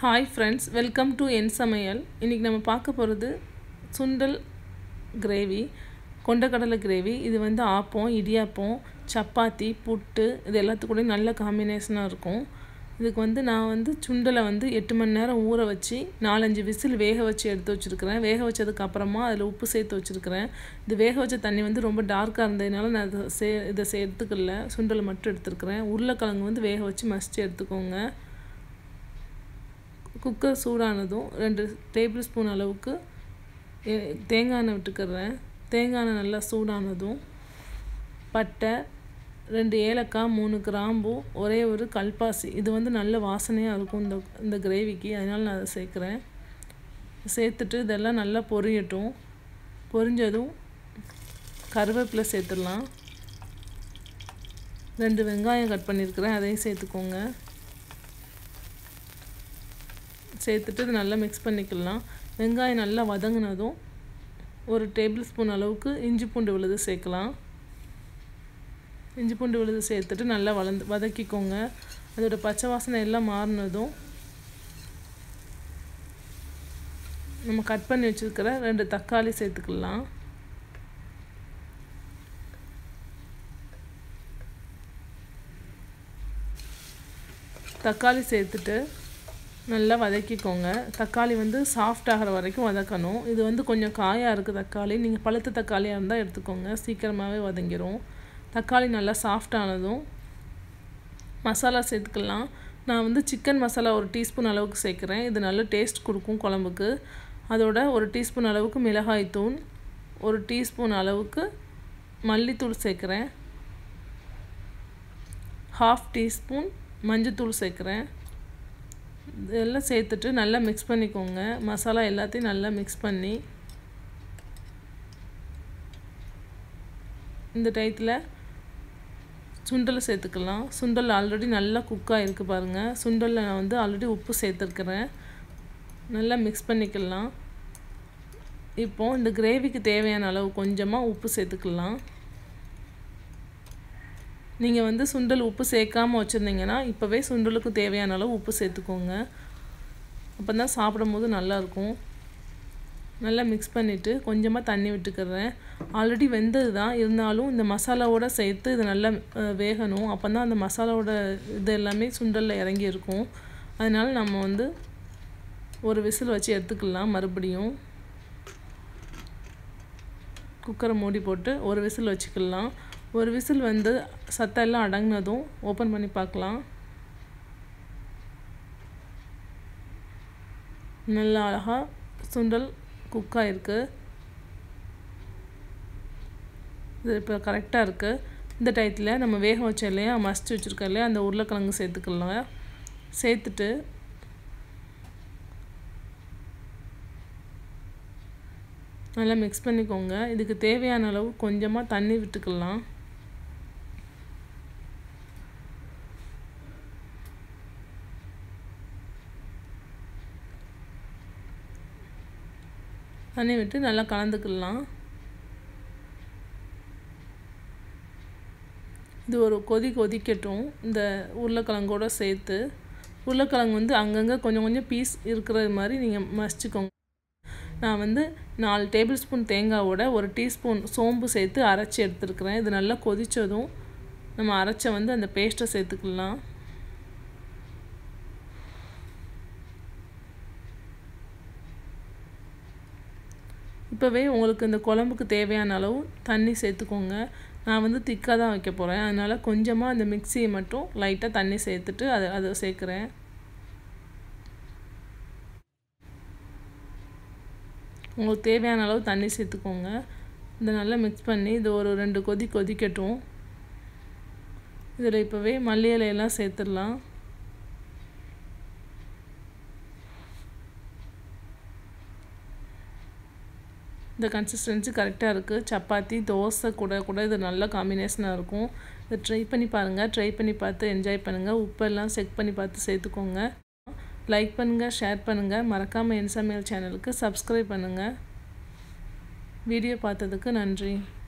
hi friends welcome to என் சமையல் இன்றைக்கி நம்ம பார்க்க போகிறது சுண்டல் கிரேவி கொண்டக்கடலை கிரேவி இது வந்து ஆப்பம் இடியாப்பம் சப்பாத்தி புட்டு இது எல்லாத்துக்கூடயும் நல்ல காம்பினேஷனாக இருக்கும் இதுக்கு வந்து நான் வந்து சுண்டலை வந்து எட்டு மணி நேரம் ஊற வச்சு நாலஞ்சு விசில் வேக வச்சு எடுத்து வச்சுருக்கிறேன் வேக வச்சதுக்கு அப்புறமா அதில் உப்பு சேர்த்து வச்சுருக்கிறேன் இது வேக வச்ச தண்ணி வந்து ரொம்ப டார்க்காக இருந்ததுனால நான் அதை சே இதை சேர்த்துக்கல சுண்டலை மட்டும் எடுத்துருக்கிறேன் உருளைக்கிழங்கு வந்து வேக வச்சு மசித்து எடுத்துக்கோங்க குக்கர் சூடானதும் ரெண்டு டேபிள் ஸ்பூன் அளவுக்கு தேங்காய் எண்ணெய் விட்டுக்கிறேன் தேங்காய் எண்ணெய் நல்லா சூடானதும் பட்டை ரெண்டு ஏலக்காய் மூணு கிராம்பு ஒரே ஒரு கல்பாசி இது வந்து நல்ல வாசனையாக இருக்கும் இந்த இந்த கிரேவிக்கு அதனால் நான் அதை சேர்க்குறேன் சேர்த்துட்டு இதெல்லாம் நல்லா பொரியட்டும் பொரிஞ்சதும் கருவேப்பிலை சேர்த்துடலாம் ரெண்டு வெங்காயம் கட் பண்ணியிருக்கிறேன் அதையும் சேர்த்துக்கோங்க சேர்த்துட்டு இது நல்லா மிக்ஸ் பண்ணிக்கலாம் வெங்காயம் நல்லா வதங்கினதும் ஒரு டேபிள் ஸ்பூன் அளவுக்கு இஞ்சி பூண்டு விழுது சேர்க்கலாம் இஞ்சி பூண்டு விழுது சேர்த்துட்டு நல்லா வளர்ந்து வதக்கிக்கோங்க அதோட பச்சை வாசனை எல்லாம் மாறினதும் நம்ம கட் பண்ணி வச்சுருக்கிற ரெண்டு தக்காளி சேர்த்துக்கலாம் தக்காளி சேர்த்துட்டு நல்லா வதக்கிக்கோங்க தக்காளி வந்து சாஃப்ட் ஆகிற வரைக்கும் வதக்கணும் இது வந்து கொஞ்சம் காயாக இருக்குது தக்காளி நீங்கள் பழுத்த தக்காளியாக இருந்தால் எடுத்துக்கோங்க சீக்கிரமாகவே வதங்கிடும் தக்காளி நல்லா சாஃப்ட் ஆனதும் மசாலா சேர்த்துக்கலாம் நான் வந்து சிக்கன் மசாலா ஒரு டீஸ்பூன் அளவுக்கு சேர்க்குறேன் இது நல்ல டேஸ்ட் கொடுக்கும் குழம்புக்கு அதோட ஒரு டீஸ்பூன் அளவுக்கு மிளகாய்த்தூள் ஒரு டீஸ்பூன் அளவுக்கு மல்லித்தூள் சேர்க்குறேன் ஹாஃப் டீஸ்பூன் மஞ்சத்தூள் சேர்க்குறேன் இதெல்லாம் சேர்த்துட்டு நல்லா மிக்ஸ் பண்ணிக்கோங்க மசாலா எல்லாத்தையும் நல்லா மிக்ஸ் பண்ணி இந்த டயத்தில் சுண்டலை சேர்த்துக்கலாம் சுண்டல் ஆல்ரெடி நல்லா குக்காக இருக்குது பாருங்கள் சுண்டலில் நான் வந்து ஆல்ரெடி உப்பு சேர்த்துருக்குறேன் நல்லா மிக்ஸ் பண்ணிக்கலாம் இப்போது இந்த கிரேவிக்கு தேவையான அளவு கொஞ்சமாக உப்பு சேர்த்துக்கலாம் நீங்கள் வந்து சுண்டல் உப்பு சேர்க்காமல் வச்சுருந்தீங்கன்னா இப்போவே சுண்டலுக்கு தேவையான அளவு உப்பு சேர்த்துக்கோங்க அப்போ தான் சாப்பிடும் போது நல்லாயிருக்கும் நல்லா மிக்ஸ் பண்ணிவிட்டு கொஞ்சமாக தண்ணி விட்டுக்கிறேன் ஆல்ரெடி வெந்தது தான் இருந்தாலும் இந்த மசாலாவோட சேர்த்து இது நல்லா வேகணும் அப்போ தான் அந்த மசாலாவோட இது எல்லாமே சுண்டலில் இறங்கி இருக்கும் அதனால் நம்ம வந்து ஒரு விசில் வச்சு எடுத்துக்கலாம் மறுபடியும் குக்கரை மூடி போட்டு ஒரு விசில் வச்சுக்கலாம் ஒரு விசில் வந்து சத்தம் எல்லாம் அடங்கினதும் ஓப்பன் பண்ணி பார்க்கலாம் நல்லா அழகாக சுண்டல் குக்காக இருக்குது இது இப்போ கரெக்டாக இருக்குது இந்த டயத்தில் நம்ம வேக வச்ச இல்லையா மசிச்சு வச்சுருக்கோம் இல்லையா அந்த உருளைக்கிழங்கு சேர்த்துக்கலாம் சேர்த்துட்டு நல்லா மிக்ஸ் பண்ணிக்கோங்க இதுக்கு தேவையான அளவு கொஞ்சமாக தண்ணி விட்டுக்கலாம் தண்ணி விட்டு நல்லா கலந்துக்கலாம் இது ஒரு கொதி கொதிக்கட்டும் இந்த உருளைக்கிழங்கோடு சேர்த்து உருளைக்கிழங்கு வந்து அங்கங்கே கொஞ்சம் கொஞ்சம் பீஸ் இருக்கிற மாதிரி நீங்கள் மசிச்சுக்கோங்க நான் வந்து நாலு டேபிள் ஸ்பூன் தேங்காவோட ஒரு டீஸ்பூன் சோம்பு சேர்த்து அரைச்சி எடுத்துருக்குறேன் இது நல்லா கொதித்ததும் நம்ம அரைச்ச வந்து அந்த பேஸ்ட்டை சேர்த்துக்கலாம் இப்போவே உங்களுக்கு இந்த குழம்புக்கு தேவையான அளவு தண்ணி சேர்த்துக்கோங்க நான் வந்து திக்காக தான் வைக்க போகிறேன் அதனால் கொஞ்சமாக அந்த மிக்சியை மட்டும் லைட்டாக தண்ணி சேர்த்துட்டு அதை அதை சேர்க்குறேன் உங்களுக்கு தேவையான அளவு தண்ணி சேர்த்துக்கோங்க இதை நல்லா மிக்ஸ் பண்ணி இது ஒரு ரெண்டு கொதி கொதிக்கட்டும் இதில் இப்போவே மல்லி இலையெல்லாம் சேர்த்துடலாம் இந்த கன்சிஸ்டன்சி கரெக்டாக இருக்குது சப்பாத்தி தோசை கூட கூட இது நல்ல காம்பினேஷனாக இருக்கும் இதை ட்ரை பண்ணி பாருங்கள் ட்ரை பண்ணி பார்த்து என்ஜாய் பண்ணுங்கள் உப்பெல்லாம் செக் பண்ணி பார்த்து சேர்த்துக்கோங்க லைக் பண்ணுங்கள் ஷேர் பண்ணுங்கள் மறக்காமல் என் சமையல் சேனலுக்கு சப்ஸ்கிரைப் பண்ணுங்கள் வீடியோ பார்த்ததுக்கு நன்றி